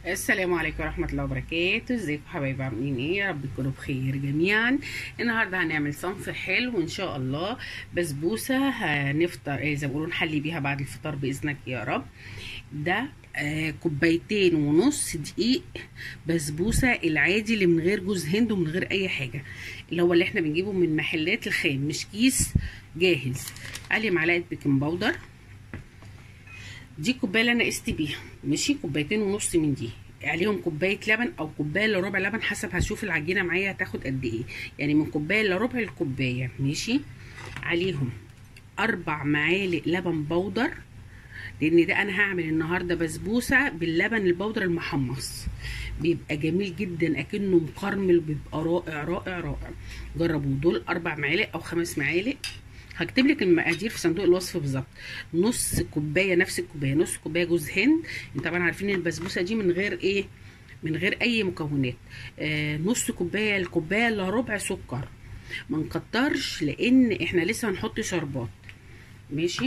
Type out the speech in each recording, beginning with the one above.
السلام عليكم ورحمة الله وبركاته ازيكم حبايبي عاملين ايه يا رب تكونوا بخير جميعا النهارده هنعمل صنف حلو ان شاء الله بسبوسة هنفطر ايه زي ما بيقولوا نحلي بيها بعد الفطار باذنك يا رب ده آه كوبايتين ونص دقيق بسبوسة العادي اللي من غير جوز هند ومن غير اي حاجة اللي هو اللي احنا بنجيبه من محلات الخام مش كيس جاهز علي معلقة بيكنج باودر دي الكوبايه اللي انا قست بيها ماشي كوبايتين ونص من دي عليهم كوبايه لبن او كوبايه الا ربع لبن حسب هشوف العجينه معايا هتاخد قد ايه يعني من كوبايه الا ربع الكوبايه ماشي عليهم اربع معالق لبن بودر لان ده انا هعمل النهارده بسبوسه باللبن البودر المحمص بيبقى جميل جدا اكنه مكرمل بيبقى رائع رائع رائع جربوا دول اربع معالق او خمس معالق هكتب لك المقادير في صندوق الوصف بالظبط نص كوبايه نفس الكوبايه نص كوبايه جوز هند طبعا عارفين البسبوسه دي من غير ايه من غير اي مكونات آه نص كوبايه الكوبايه الا ربع سكر ما نكترش لان احنا لسه هنحط شربات ماشي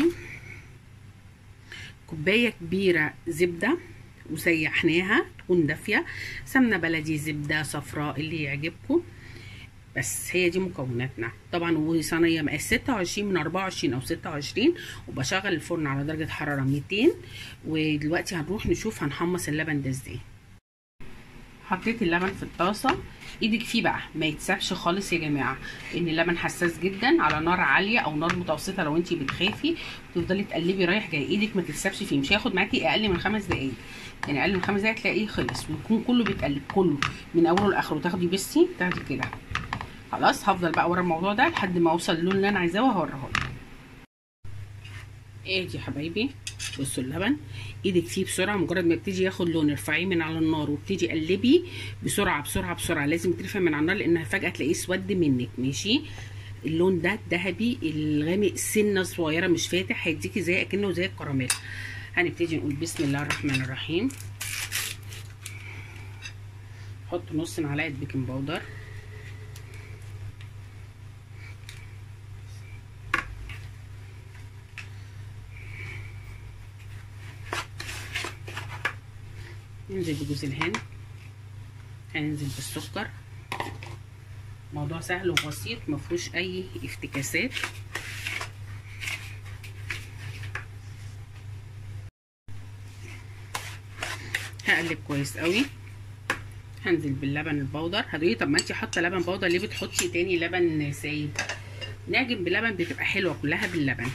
كوبايه كبيره زبده وسيحناها تكون دافيه سمنه بلدي زبده صفراء اللي يعجبكم بس هي دي مكوناتنا طبعا وصينيه مقاس 26 من 24 او 26 وبشغل الفرن على درجه حراره 200 ودلوقتي هنروح نشوف هنحمص اللبن ده ازاي حطيت اللبن في الطاسه ايدك فيه بقى ما يتسابش خالص يا جماعه ان اللبن حساس جدا على نار عاليه او نار متوسطه لو انت بتخافي تفضلي تقلبي رايح جاي ايدك ما تتسابش فيه مش هياخد معاكي اقل من خمس دقايق يعني اقل من خمس دقايق تلاقيه خلص ويكون كله بيتقلب كله من اوله لاخره تاخدي بصي تاخدي كده خلاص هفضل بقى ورا الموضوع ده لحد ما اوصل اللون اللي انا عايزاه وهوريه لكم ايه دي يا حبايبي بصوا اللبن ايدك فيه بسرعه مجرد ما يبتدي ياخد لون ارفعيه من على النار وابتدي قلبي بسرعه بسرعه بسرعه لازم يترفع من على النار لانها فجاه تلاقيه اسود منك ماشي اللون ده الذهبي الغامق سنه صغيره مش فاتح هيديكي زي اكنه زي الكراميل هنبتدي نقول بسم الله الرحمن الرحيم حط نص معلقه بيكنج باودر ننزل بجوز الهند هننزل بالسكر موضوع سهل وبسيط مفهوش اي افتكاسات هقلب كويس قوي هنزل باللبن البودر هتقولي طب ما انت حاطه لبن بودر ليه بتحطي تاني لبن سايب نعجن بلبن بتبقى حلوه كلها باللبن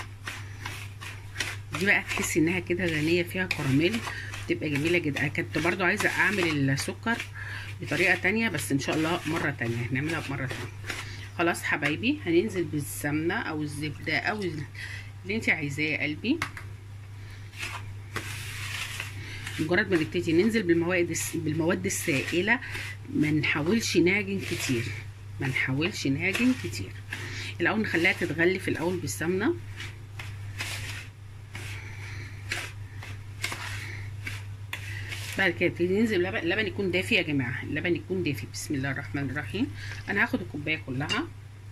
دي بقى تحسي انها كده غنيه فيها كراميل بتبقى جميله جدا انا كنت برضو عايزه اعمل السكر بطريقه تانية بس ان شاء الله مره تانية هنعملها بمره تانية خلاص حبايبي هننزل بالسمنه او الزبده او اللي انت عايزاه يا قلبي مجرد ما نبتدي ننزل بالمواد بالمواد السائله ما نحاولش نعجن كتير ما نحاولش نعجن كتير الاول نخليها تتغلي في الاول بالسمنه بعد كده نبتدي ننزل اللبن اللبن يكون دافي يا جماعه اللبن يكون دافي بسم الله الرحمن الرحيم انا هاخد الكوبايه كلها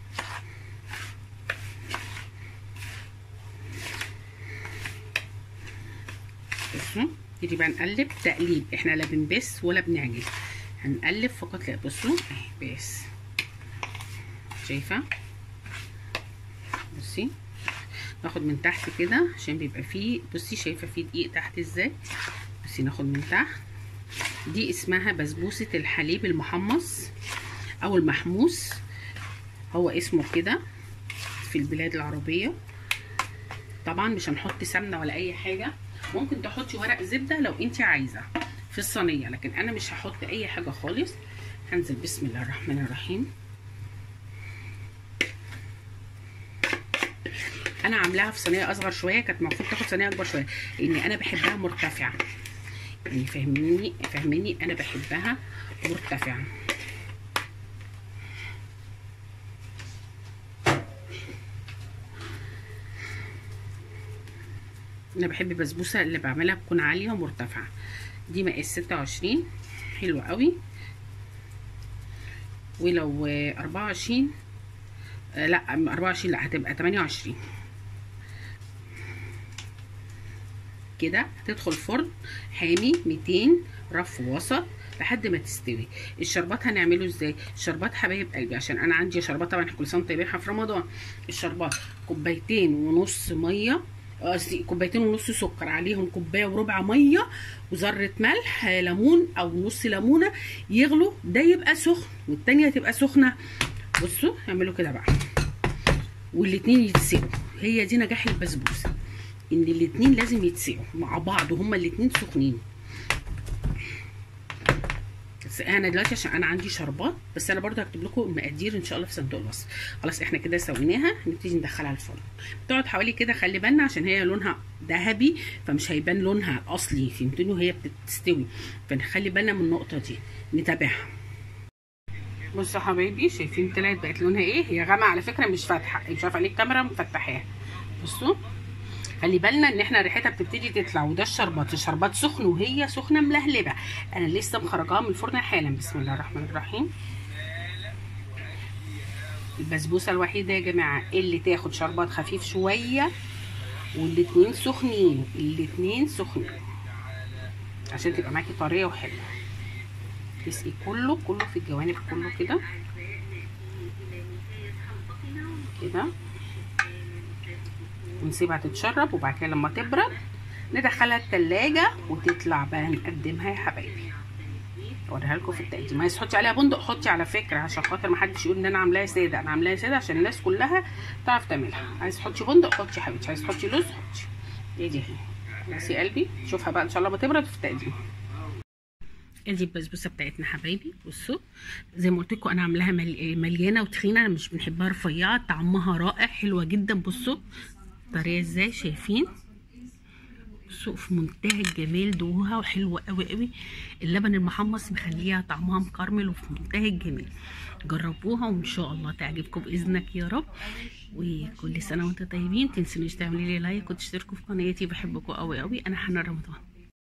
بصوا نبتدي بقى نقلب تقليب احنا لا بنبس ولا بنعجن هنقلب فقط لا بصوا اهي بس شايفه بصي ناخد من تحت كده عشان بيبقى فيه بصي شايفه فيه دقيق تحت ازاي بس ناخد من تحت دي اسمها بسبوسة الحليب المحمص او المحموس هو اسمه كده في البلاد العربية طبعا مش هنحط سمنة ولا اي حاجة ممكن تحطي ورق زبدة لو انت عايزة في الصينية لكن انا مش هحط اي حاجة خالص هنزل بسم الله الرحمن الرحيم انا عاملاها في صينيه اصغر شويه كانت المفروض تاخد صينيه اكبر شويه لان انا بحبها مرتفعه يعني فاهميني فاهميني انا بحبها مرتفعه انا بحب البسبوسه اللي بعملها بتكون عاليه ومرتفعه دي مقاس 26 حلوه قوي ولو 24 لا 24 لا هتبقى 28 كده هتدخل فرن حامي 200 رف وسط لحد ما تستوي الشربات هنعمله ازاي الشربات حبايب قلبي عشان انا عندي شربات طبعا احنا كل سنه طيبين في رمضان الشربات كوبايتين ونص ميه قصدي كوبايتين ونص سكر عليهم كوبايه وربع ميه وذره ملح ليمون او نص ليمونه يغلوا ده يبقى سخن والتانيه تبقى سخنه بصوا اعملوا كده بقى والاتنين يتسقوا هي دي نجاح البسبوسه ان الاتنين لازم يتسقوا مع بعض وهما الاتنين سخنين بس انا دلوقتي عشان انا عندي شربات بس انا برضو هكتب لكم المقادير ان شاء الله في صندوق الوصف خلاص احنا كده سويناها نبتدي ندخلها الفرن بتقعد حوالي كده خلي بالنا عشان هي لونها ذهبي فمش هيبان لونها الاصلي فهمتني وهي بتستوي فنخلي بالنا من النقطه دي نتابعها بصوا يا حبايبي شايفين طلعت بقت لونها ايه هي غامقه على فكره مش فاتحه مش عارفه ليه الكاميرا مفتحاها بصوا خلي بالنا ان احنا ريحتها بتبتدي تطلع وده الشربات الشربات سخن وهي سخنه ملهلبه انا لسه مخرجاها من الفرن حالا بسم الله الرحمن الرحيم البسبوسه الوحيده يا جماعه اللي تاخد شربات خفيف شويه والاتنين سخنين الاتنين سخنين عشان تبقى معاكي طريه وحلوه تسقي كله كله في الجوانب كله كده كده ونسيبها تتشرب وبعد كده لما تبرد ندخلها التلاجة وتطلع بقى نقدمها يا حبايبي اوريها لكم في التقديم عايز تحطي عليها بندق حطي على فكره عشان خاطر ما حدش يقول ان انا عاملاها ساده انا عاملاها ساده عشان الناس كلها تعرف تعملها عايز تحطي بندق حطي يا حبيبتي عايز تحطي لوز حطي ايه دي اهي بس يا قلبي شوفها بقى ان شاء الله ما تبرد في التقديم ادي البسبوسه بتاعتنا حبايبي بصوا زي ما قلت لكم انا عاملاها مليانه وتخينه انا مش بنحبها رفيعه طعمها رائع حلوه جدا بصوا طريه ازاي شايفين بصوا في منتهى الجمال دوها وحلوه قوي قوي اللبن المحمص مخليها طعمها مكرمل وفي منتهى الجمال جربوها وان شاء الله تعجبكم باذنك يا رب وكل سنه وانتم طيبين تنسونيش تعملوا لي لايك وتشتركوا في قناتي بحبكم قوي قوي انا حنان رمضان